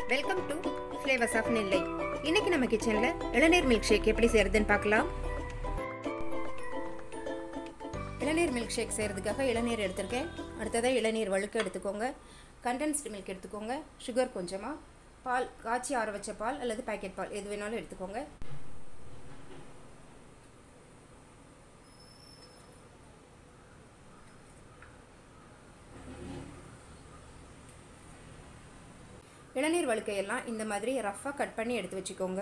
welcome to flavours of Nellai இன்னைக்கு நம்ம கிச்சனில் இளநீர் மில்க் ஷேக் எப்படி செய்யறதுன்னு பார்க்கலாம் இளநீர் மில்க் ஷேக் செய்கிறதுக்காக இளநீர் எடுத்திருக்கேன் அடுத்ததாக இளநீர் வழுக்க எடுத்துக்கோங்க கண்டென்ஸ்டு மில்க் எடுத்துக்கோங்க சுகர் கொஞ்சமாக பால் காய்ச்சி ஆற வச்ச பால் அல்லது பாக்கெட் பால் எது வேணாலும் எடுத்துக்கோங்க இளநீர் வழுக்கையெல்லாம் இந்த மாதிரி ரஃப்பாக கட் பண்ணி எடுத்து வச்சுக்கோங்க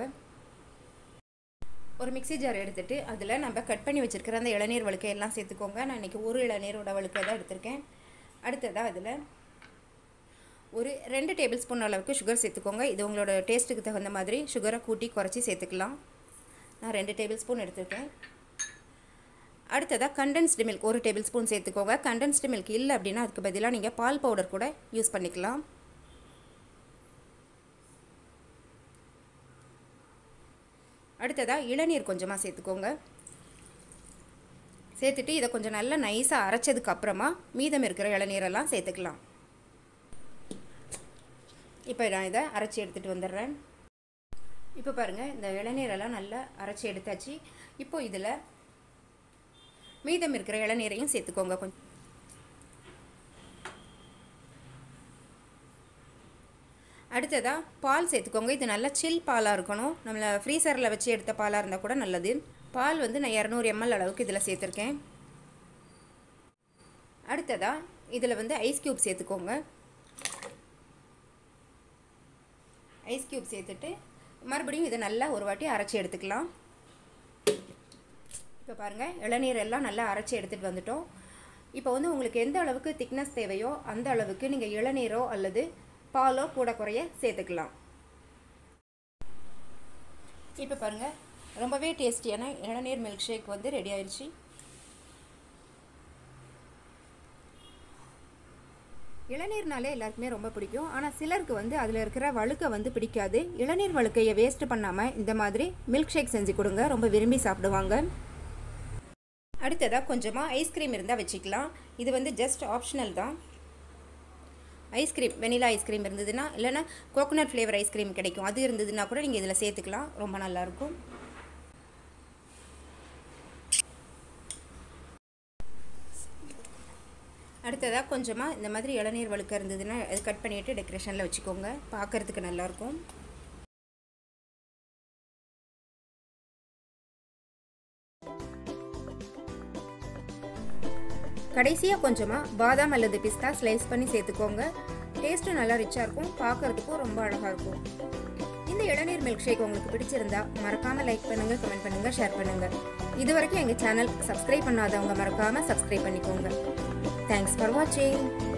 ஒரு மிக்சி ஜார் எடுத்துகிட்டு அதில் நம்ம கட் பண்ணி வச்சுருக்கிற அந்த இளநீர் வழுக்கையெல்லாம் சேர்த்துக்கோங்க நான் இன்றைக்கி ஒரு இளநீரோட வழுக்கை தான் எடுத்திருக்கேன் அடுத்ததாக அதில் ஒரு ரெண்டு டேபிள் ஸ்பூன் அளவுக்கு சுகர் சேர்த்துக்கோங்க இது உங்களோட டேஸ்ட்டுக்கு தகுந்த மாதிரி சுகரை கூட்டி குறைச்சி சேர்த்துக்கலாம் நான் ரெண்டு டேபிள் ஸ்பூன் எடுத்திருக்கேன் அடுத்ததாக கண்டென்ஸ்டு மில்க் ஒரு டேபிள் ஸ்பூன் சேர்த்துக்கோங்க கண்டென்ஸ்டு மில்க் இல்லை அப்படின்னா அதுக்கு பதிலாக நீங்கள் பால் பவுடர் கூட யூஸ் பண்ணிக்கலாம் அடுத்ததாக இளநீர் கொஞ்சமாக சேர்த்துக்கோங்க சேர்த்துட்டு இதை கொஞ்சம் நல்லா நைஸாக அரைச்சதுக்கு அப்புறமா மீதம் இருக்கிற இளநீரெல்லாம் சேர்த்துக்கலாம் இப்போ நான் இதை அரைச்சி எடுத்துகிட்டு வந்துடுறேன் இப்போ பாருங்கள் இந்த இளநீரெல்லாம் நல்லா அரைச்சி எடுத்தாச்சு இப்போ இதில் மீதம் இருக்கிற இளநீரையும் சேர்த்துக்கோங்க கொஞ்சம் அடுத்ததாக பால் சேர்த்துக்கோங்க இது நல்லா சில் பாலாக இருக்கணும் நம்மளை ஃப்ரீசரில் வச்சு எடுத்த பாலாக இருந்தால் கூட நல்லது பால் வந்து நான் இரநூறு எம்எல் அளவுக்கு இதில் சேர்த்துருக்கேன் அடுத்ததாக இதில் வந்து ஐஸ் க்யூப் சேர்த்துக்கோங்க ஐஸ் க்யூப் சேர்த்துட்டு மறுபடியும் இதை நல்லா ஒரு வாட்டி அரைச்சி எடுத்துக்கலாம் இப்போ பாருங்கள் இளநீர் எல்லாம் நல்லா அரைச்சி எடுத்துகிட்டு வந்துட்டோம் இப்போ வந்து உங்களுக்கு எந்த அளவுக்கு திக்னஸ் தேவையோ அந்த அளவுக்கு நீங்கள் இளநீரோ அல்லது பாலோ கூட குறைய சேர்த்துக்கலாம் இப்போ பாருங்கள் ரொம்பவே டேஸ்டியான இளநீர் மில்க் ஷேக் வந்து ரெடி ஆயிடுச்சு இளநீர்னாலே எல்லாருக்குமே ரொம்ப பிடிக்கும் ஆனால் சிலருக்கு வந்து அதில் இருக்கிற வழுக்கை வந்து பிடிக்காது இளநீர் வழுக்கையை வேஸ்ட் பண்ணாமல் இந்த மாதிரி மில்க் ஷேக் செஞ்சு கொடுங்க ரொம்ப விரும்பி சாப்பிடுவாங்க அடுத்ததாக கொஞ்சமாக ஐஸ்கிரீம் இருந்தால் வச்சுக்கலாம் இது வந்து ஜஸ்ட் ஆப்ஷனல் தான் ஐஸ்கிரீம் வெனிலா ஐஸ்கிரீம் இருந்ததுன்னா இல்லைனா கோகோனட் ஃப்ளேவர் ஐஸ்கிரீம் கிடைக்கும் அது இருந்ததுன்னா கூட நீங்கள் இதில் சேர்த்துக்கலாம் ரொம்ப நல்லாயிருக்கும் அடுத்ததாக கொஞ்சமாக இந்த மாதிரி இளநீர் வழுக்க இருந்ததுன்னா அது கட் பண்ணிவிட்டு டெக்கரேஷனில் வச்சுக்கோங்க பார்க்குறதுக்கு நல்லாயிருக்கும் கடைசியாக கொஞ்சமாக பாதாம் அல்லது பிஸ்தா ஸ்லைஸ் பண்ணி சேர்த்துக்கோங்க டேஸ்ட்டும் நல்லா ரிச்சாக இருக்கும் பார்க்குறதுக்கும் ரொம்ப அழகாக இருக்கும் இந்த இளநீர் மில்க் ஷேக் உங்களுக்கு பிடிச்சிருந்தா மறக்காமல் லைக் பண்ணுங்கள் கமெண்ட் பண்ணுங்கள் ஷேர் பண்ணுங்கள் இது வரைக்கும் எங்கள் சேனல் சப்ஸ்கிரைப் பண்ணாதவங்க மறக்காமல் சப்ஸ்கிரைப் பண்ணிக்கோங்க தேங்க்ஸ் ஃபார் வாட்சிங்